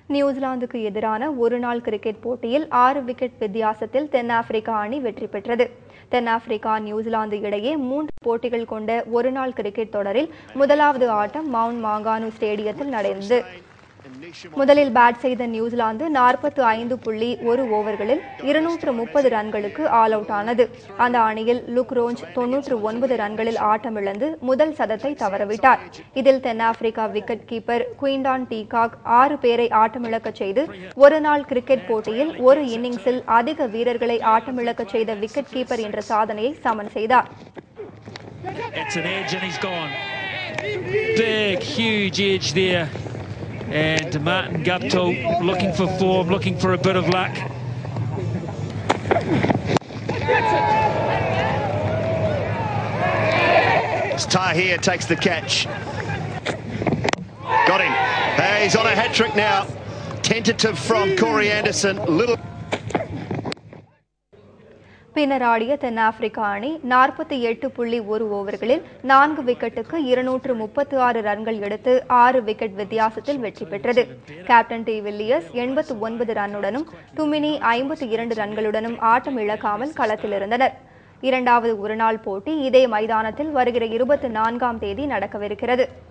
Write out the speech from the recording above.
நியூசிலாந்துக்கு எதிரான ஒருநாள் கிரிக்கெட் போட்டியில் ஆறு விக்கெட் வித்தியாசத்தில் தென்னாப்பிரிக்கா அணி வெற்றி பெற்றது தென்னாப்பிரிக்கா நியூசிலாந்து இடையே மூன்று போட்டிகள் கொண்ட ஒருநாள் கிரிக்கெட் தொடரில் முதலாவது ஆட்டம் மவுண்ட் மாங்கானு ஸ்டேடியத்தில் நடந்தது முதலில் பேட் செய்த நியூசிலாந்து நாற்பத்து ஐந்து புள்ளி ஒரு ஓவர்களில் இருநூற்று முப்பது ரன்களுக்கு ஆல் அவுட் ஆனது அந்த அணியில் லுக் ரோஞ்ச் தொன்னூற்று ஒன்பது ரன்களில் ஆட்டமிழந்து முதல் சதத்தை தவறவிட்டார் இதில் தென்னாப்பிரிக்கா விக்கெட் கீப்பர் குயின்டான் டீகாக் ஆறு பேரை ஆட்டமிழக்கச் செய்து ஒருநாள் கிரிக்கெட் போட்டியில் ஒரு இன்னிங்ஸில் அதிக வீரர்களை ஆட்டமிழக்கச் செய்த விக்கெட் கீப்பர் என்ற சாதனையை சமன் செய்தார் It's an edge and he's gone. Big, huge edge there. And Martin Guptill looking for form, looking for a bit of luck. Tahir takes the catch. Got him. Hey, he's on a hat trick now. Tentative from Corey Anderson. Little. பின்னர் ஆடிய தென்னாப்பிரிக்கா அணி நாற்பத்தி எட்டு புள்ளி ஒரு ஓவர்களில் நான்கு விக்கெட்டுக்கு இருநூற்று முப்பத்து ஆறு ரன்கள் எடுத்து ஆறு விக்கெட் வித்தியாசத்தில் வெற்றி பெற்றது கேப்டன் டி வில்லியர்ஸ் எண்பத்து ஒன்பது ரன்னுடனும் டுமினி ஐம்பத்தி இரண்டு ரன்களுடனும் ஆட்டம் இழக்காமல் களத்தில் இருந்தனர் இரண்டாவது ஒருநாள் போட்டி இதே மைதானத்தில் வருகிற இருபத்தி நான்காம் தேதி நடக்கவிருக்கிறது